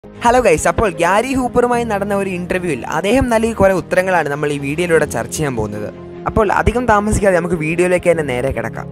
hello guys അപ്പോൾ Gary ഹൂപ്പറുമായി നടന്ന ഒരു ഇന്റർവ്യൂവിൽ അദ്ദേഹം നൽകിയ കുറേ ഉത്തരങ്ങളാണ് നമ്മൾ ഈ വീഡിയോയിലൂടെ ചർച്ച ചെയ്യാൻ പോകുന്നത് അപ്പോൾ അധികം താമസിക്കാതെ നമുക്ക് വീഡിയോയിലേക്ക് തന്നെ നേരെ കിടക്കാം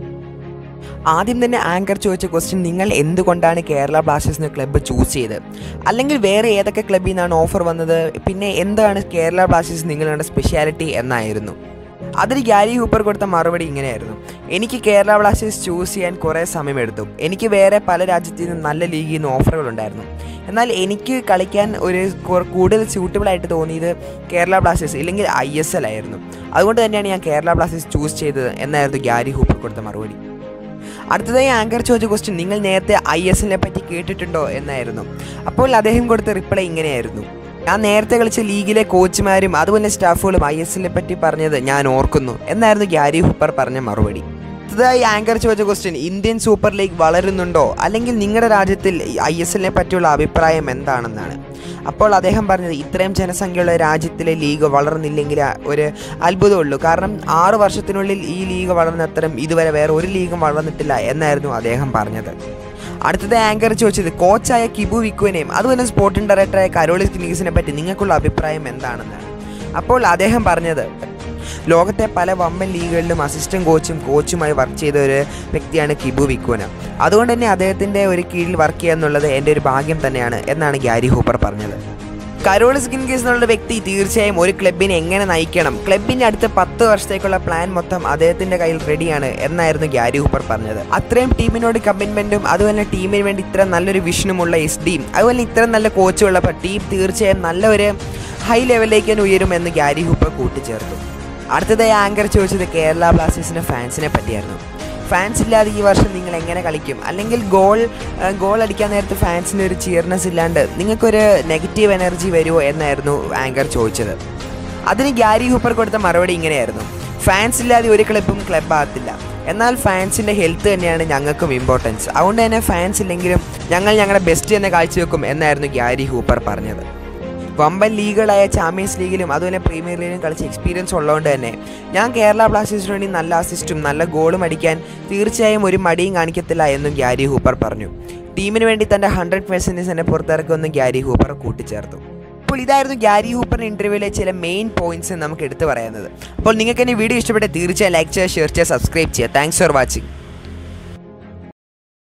ആദ്യം തന്നെ ആങ്കർ ചോദിച്ച ക്വസ്റ്റ്യൻ നിങ്ങൾ എന്തുകൊണ്ടാണ് കേരള ബ്ലാസ്റ്റേഴ്സ് എന്ന ക്ലബ്ബ് ചൂസ് ചെയ്തത് അല്ലെങ്കിൽ വേറെ ഏതൊക്കെ ക്ലബ്ബിൽ നിന്നാണ് ഓഫർ വന്നത് പിന്നെ എന്താണ് കേരള ബ്ലാസ്റ്റേഴ്സ് നിങ്ങളുടെ സ്പെഷ്യാലിറ്റി എന്നായിരുന്നു അതിന് ഗ്യാരി ഹൂപ്പർ കൊടുത്ത മറുപടി ഇങ്ങനെയായിരുന്നു എനിക്ക് കേരള ബ്ലാസ്റ്റേഴ്സ് ചൂസ് ചെയ്യാൻ കുറേ സമയമെടുത്തു എനിക്ക് വേറെ പല രാജ്യത്തു നിന്നും നല്ല ലീഗിൽ നിന്ന് ഓഫറുകൾ ഉണ്ടായിരുന്നു എന്നാൽ എനിക്ക് കളിക്കാൻ ഒരു കു- കൂടുതൽ സ്യൂട്ടബിൾ ആയിട്ട് തോന്നിയത് കേരള ബ്ലാസ്റ്റേഴ്സ് ഇല്ലെങ്കിൽ ഐ എസ് എൽ ആയിരുന്നു അതുകൊണ്ട് തന്നെയാണ് ഞാൻ കേരള ബ്ലാസ്റ്റേഴ്സ് ചൂസ് ചെയ്തത് എന്നായിരുന്നു ഗ്യാരി ഹൂപ്പർ കൊടുത്ത മറുപടി അടുത്തതായി ആങ്കർ ചോദിച്ച ക്വസ്റ്റ്യൻ നിങ്ങൾ നേരത്തെ ഐ എസ് എല്ലിനെ പറ്റി കേട്ടിട്ടുണ്ടോ എന്നായിരുന്നു അപ്പോൾ അദ്ദേഹം കൊടുത്ത റിപ്ലൈ ഇങ്ങനെയായിരുന്നു ഞാൻ നേരത്തെ കളിച്ച ലീഗിലെ കോച്ചുമാരും അതുപോലെ സ്റ്റാഫുകളും ഐ എസ് എല്ലിനെ പറ്റി പറഞ്ഞത് ഞാൻ ഓർക്കുന്നു എന്നായിരുന്നു ഗ്യാരി ഹൂപ്പർ പറഞ്ഞ മറുപടി അടുത്തതായി ആങ്കർ ചോദിച്ച ക്വസ്റ്റ്യൻ ഇന്ത്യൻ സൂപ്പർ ലീഗ് വളരുന്നുണ്ടോ അല്ലെങ്കിൽ നിങ്ങളുടെ രാജ്യത്തിൽ ഐ എസ് എല്ലിനെ പറ്റിയുള്ള അഭിപ്രായം എന്താണെന്നാണ് അപ്പോൾ അദ്ദേഹം പറഞ്ഞത് ഇത്രയും ജനസംഖ്യയുള്ള രാജ്യത്തിലെ ലീഗ് വളർന്നില്ലെങ്കിൽ ആ ഒരു അത്ഭുതമുള്ളൂ കാരണം ആറ് വർഷത്തിനുള്ളിൽ ഈ ലീഗ് വളർന്നത്രയും ഇതുവരെ വേറെ ഒരു ലീഗും വളർന്നിട്ടില്ല എന്നായിരുന്നു അദ്ദേഹം പറഞ്ഞത് അടുത്തത് ആങ്കർ ചോദിച്ചത് കോച്ചായ കിബു വിക്കുവിനെയും അതുപോലെ സ്പോർട്ടിംഗ് ഡയറക്ടറായ കരോളിസ് കിനീസിനെ പറ്റി നിങ്ങൾക്കുള്ള അഭിപ്രായം എന്താണെന്നാണ് അപ്പോൾ അദ്ദേഹം പറഞ്ഞത് ലോകത്തെ പല വമ്പൻ ലീഗുകളിലും അസിസ്റ്റന്റ് കോച്ചും കോച്ചുമായി വർക്ക് ചെയ്ത ഒരു വ്യക്തിയാണ് കിബു വിക്കുന അതുകൊണ്ട് തന്നെ അദ്ദേഹത്തിൻ്റെ ഒരു കീഴിൽ വർക്ക് ചെയ്യുക എന്നുള്ളത് എൻ്റെ ഒരു ഭാഗ്യം തന്നെയാണ് എന്നാണ് ഗ്യാരി ഹൂപ്പർ പറഞ്ഞത് കരോളിസ് കിൻഗീസ് എന്നുള്ള വ്യക്തി തീർച്ചയായും ഒരു ക്ലബിനെ എങ്ങനെ നയിക്കണം ക്ലബിൻ്റെ അടുത്ത പത്ത് വർഷത്തേക്കുള്ള പ്ലാൻ മൊത്തം അദ്ദേഹത്തിൻ്റെ കയ്യിൽ റെഡിയാണ് എന്നായിരുന്നു ഗ്യാരി ഹൂപ്പർ പറഞ്ഞത് അത്രയും ടീമിനോട് കമ്മിറ്റ്മെൻറ്റും അതുപോലെ ടീമിന് വേണ്ടി ഇത്ര നല്ലൊരു വിഷനുമുള്ള എസ് ഡിയും അതുപോലെ ഇത്ര നല്ല കോച്ചുള്ളപ്പോൾ ടീം തീർച്ചയായും നല്ല ഒരു ഹൈ ലെവലിലേക്ക് തന്നെ ഉയരുമെന്ന് ഗ്യാരി ഹൂപ്പർ കൂട്ടിച്ചേർത്തു അടുത്തതായി ആങ്കർ ചോദിച്ചത് കേരള ബ്ലാസ്റ്റേഴ്സിൻ്റെ ഫാൻസിനെ പറ്റിയായിരുന്നു ഫാൻസ് ഇല്ലാതെ ഈ വർഷം നിങ്ങൾ എങ്ങനെ കളിക്കും അല്ലെങ്കിൽ ഗോൾ ഗോൾ അടിക്കാൻ നേരത്ത് ഫാൻസിന് ഒരു ചിയർനെസ് ഇല്ലാണ്ട് നിങ്ങൾക്കൊരു നെഗറ്റീവ് എനർജി വരുമോ എന്നായിരുന്നു ആങ്കർ ചോദിച്ചത് അതിന് ഗ്യാരി ഹൂപ്പർ കൊടുത്ത മറുപടി ഇങ്ങനെയായിരുന്നു ഫാൻസ് ഇല്ലാതെ ഒരു ക്ലബും ക്ലബ് ആകത്തില്ല എന്നാൽ ഫാൻസിൻ്റെ ഹെൽത്ത് തന്നെയാണ് ഞങ്ങൾക്കും ഇമ്പോർട്ടൻസ് അതുകൊണ്ട് തന്നെ ഫാൻസ് ഇല്ലെങ്കിലും ഞങ്ങൾ ഞങ്ങളുടെ ബെസ്റ്റ് തന്നെ കാഴ്ചവെക്കും എന്നായിരുന്നു ഗ്യാരി ഹൂപ്പർ പറഞ്ഞത് വമ്പൻ ലീഗുകളായ ചാമ്പ്യൻസ് ലീഗിലും അതുപോലെ പ്രീമിയർ ലീഗിലും കളിച്ച എക്സ്പീരിയൻസ് ഉള്ളതുകൊണ്ട് തന്നെ ഞാൻ കേരള ബ്ലാസ്റ്റേഴ്സിന് വേണ്ടി നല്ല അസിസ്റ്റും നല്ല ഗോളും അടിക്കാൻ തീർച്ചയായും ഒരു മടിയും കാണിക്കത്തില്ല എന്നും ഗ്യാരി ഹൂപ്പർ പറഞ്ഞു ടീമിന് വേണ്ടി തൻ്റെ ഹൺഡ്രഡ് പെർസെൻറ്റേജ് തന്നെ പുറത്തിറക്കുമെന്നും ഗ്യാരി ഹൂപ്പർ കൂട്ടിച്ചേർത്തു അപ്പോൾ ഇതായിരുന്നു ഗ്യാരി ഹൂപ്പറിൻ്റെ ഇൻ്റർവ്യൂവിലെ ചില മെയിൻ പോയിന്റ്സ് നമുക്ക് എടുത്തു പറയുന്നത് അപ്പോൾ നിങ്ങൾക്ക് എൻ്റെ വീഡിയോ ഇഷ്ടപ്പെട്ട തീർച്ചയായും ലൈക്ക് ചെയ്യുക ഷെയർ ചെയ്യുക സബ്സ്ക്രൈബ് ചെയ്യുക താങ്ക്സ് ഫോർ വാച്ചിങ്